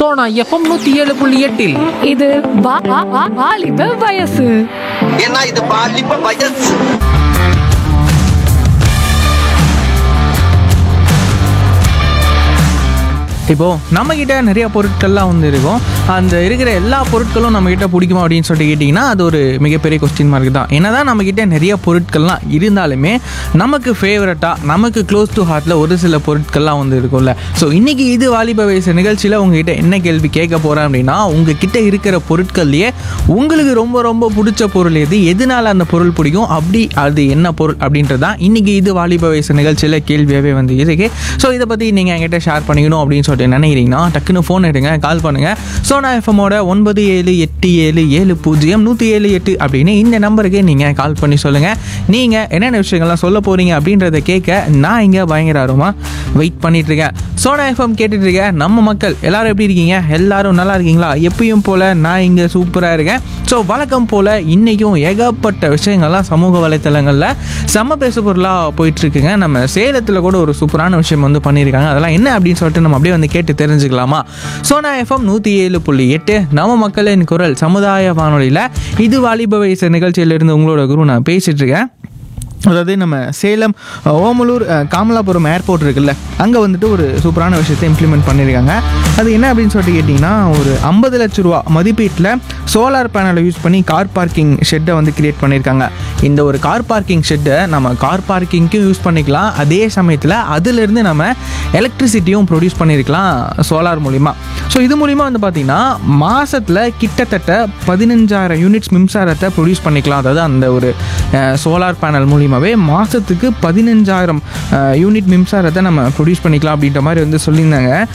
Sona FM நூத்தி ஏழு புள்ளி எட்டில் இது வா- வா- வா- வாலிப வயசு ஏன்னா இது பாலிப்ப வயசு இப்போ நம்ம கிட்ட நிறைய பொருட்கள்லாம் வந்து இருக்கும் அந்த இருக்கிற எல்லா பொருட்களும் நம்ம கிட்ட பிடிக்குமா அப்படின்னு சொல்லிட்டு கேட்டிங்கன்னா அது ஒரு மிகப்பெரிய கொஸ்டின் மார்க் தான் என்னதான் நம்ம கிட்ட நிறைய பொருட்கள்லாம் இருந்தாலுமே நமக்கு ஃபேவரட்டாக நமக்கு க்ளோஸ் டு ஹார்ட்டில் ஒரு சில பொருட்கள்லாம் வந்து இருக்கும்ல ஸோ இன்னைக்கு இது வாலிப வயசு நிகழ்ச்சியில் உங்ககிட்ட என்ன கேள்வி கேட்க போகிறேன் அப்படின்னா உங்ககிட்ட இருக்கிற பொருட்கள்லையே உங்களுக்கு ரொம்ப ரொம்ப பிடிச்ச பொருள் எது எதனால அந்த பொருள் பிடிக்கும் அப்படி அது என்ன பொருள் அப்படின்றது தான் இன்னைக்கு இது வாலிப வயசு நிகழ்ச்சியில் கேள்வியாகவே வந்து இருக்கு ஸோ இதை பற்றி நீங்கள் என்கிட்ட ஷேர் பண்ணிக்கணும் அப்படின்னு சொல்லிட்டு நினைக்கிறீங்கன்னா டக்குன்னு ஃபோன் எடுங்க கால் பண்ணுங்கள் சோனா எஃப்எம்மோட ஒன்பது ஏழு எட்டு ஏழு ஏழு பூஜ்ஜியம் நூற்றி ஏழு எட்டு அப்படின்னு இந்த நம்பருக்கு நீங்கள் கால் பண்ணி சொல்லுங்கள் நீங்கள் என்னென்ன விஷயங்கள்லாம் சொல்ல போகிறீங்க அப்படின்றத கேட்க நான் இங்கே பயங்கர ஆர்வமாக வெயிட் பண்ணிட்டு இருக்கேன் சோனா எஃப்எம் கேட்டுட்டு இருக்கேன் நம்ம மக்கள் எல்லாரும் எப்படி இருக்கீங்க எல்லாரும் நல்லா இருக்கீங்களா எப்பயும் போல் நான் இங்கே சூப்பராக இருக்கேன் ஸோ வழக்கம் போல் இன்றைக்கும் ஏகப்பட்ட விஷயங்கள்லாம் சமூக வலைத்தளங்களில் செம்ம பேசு பொருளாக போயிட்டுருக்குங்க நம்ம சேலத்தில் கூட ஒரு சூப்பரான விஷயம் வந்து பண்ணியிருக்காங்க அதெல்லாம் என்ன அப்படின்னு சொல்லிட்டு நம்ம அப்படியே வந்து கேட்டு தெரிஞ்சுக்கலாமா சோனா எஃப்எம் நூற்றி ஏழு புள்ளி எட்டு நம்ம மக்களின் குரல் சமுதாய வானொலியில் இது வாலிப வயசு நிகழ்ச்சியிலிருந்து உங்களோட குரு நான் பேசிகிட்டு இருக்கேன் அதாவது நம்ம சேலம் அஹ், ஓமலூர் அஹ், காமலாபுரம் ஏர்போர்ட் இருக்குல்ல அங்கே வந்துட்டு ஒரு சூப்பரான விஷயத்தை இம்ப்ளிமெண்ட் பண்ணியிருக்காங்க அது என்ன அப்படின்னு சொல்லிட்டு கேட்டிங்கன்னா ஒரு ஐம்பது லட்ச ரூபா மதிப்பீட்டில் சோலார் பேனலை யூஸ் பண்ணி கார் பார்க்கிங் ஷெட்டை வந்து கிரியேட் பண்ணியிருக்காங்க இந்த ஒரு கார் பார்க்கிங் ஷெட்டை நம்ம கார் பார்க்கிங்க்கும் யூஸ் பண்ணிக்கலாம் அதே சமயத்தில் அதிலிருந்து நம்ம எலக்ட்ரிசிட்டியும் ப்ரொடியூஸ் பண்ணியிருக்கலாம் சோலார் மூலிமா ஸோ இது மூலிமா வந்து பார்த்திங்கன்னா மாதத்தில் கிட்டத்தட்ட பதினஞ்சாயிரம் யூனிட்ஸ் மின்சாரத்தை ப்ரொடியூஸ் பண்ணிக்கலாம் அதாவது அந்த ஒரு சோலார் பேனல் மூலியமாகவே மாதத்துக்கு பதினஞ்சாயிரம் யூனிட் மின்சாரத்தை நம்ம ப்ரொடியூஸ் பண்ணிக்கலாம் அப்படின்ற மாதிரி வந்து சொல்லியிருந்தாங்க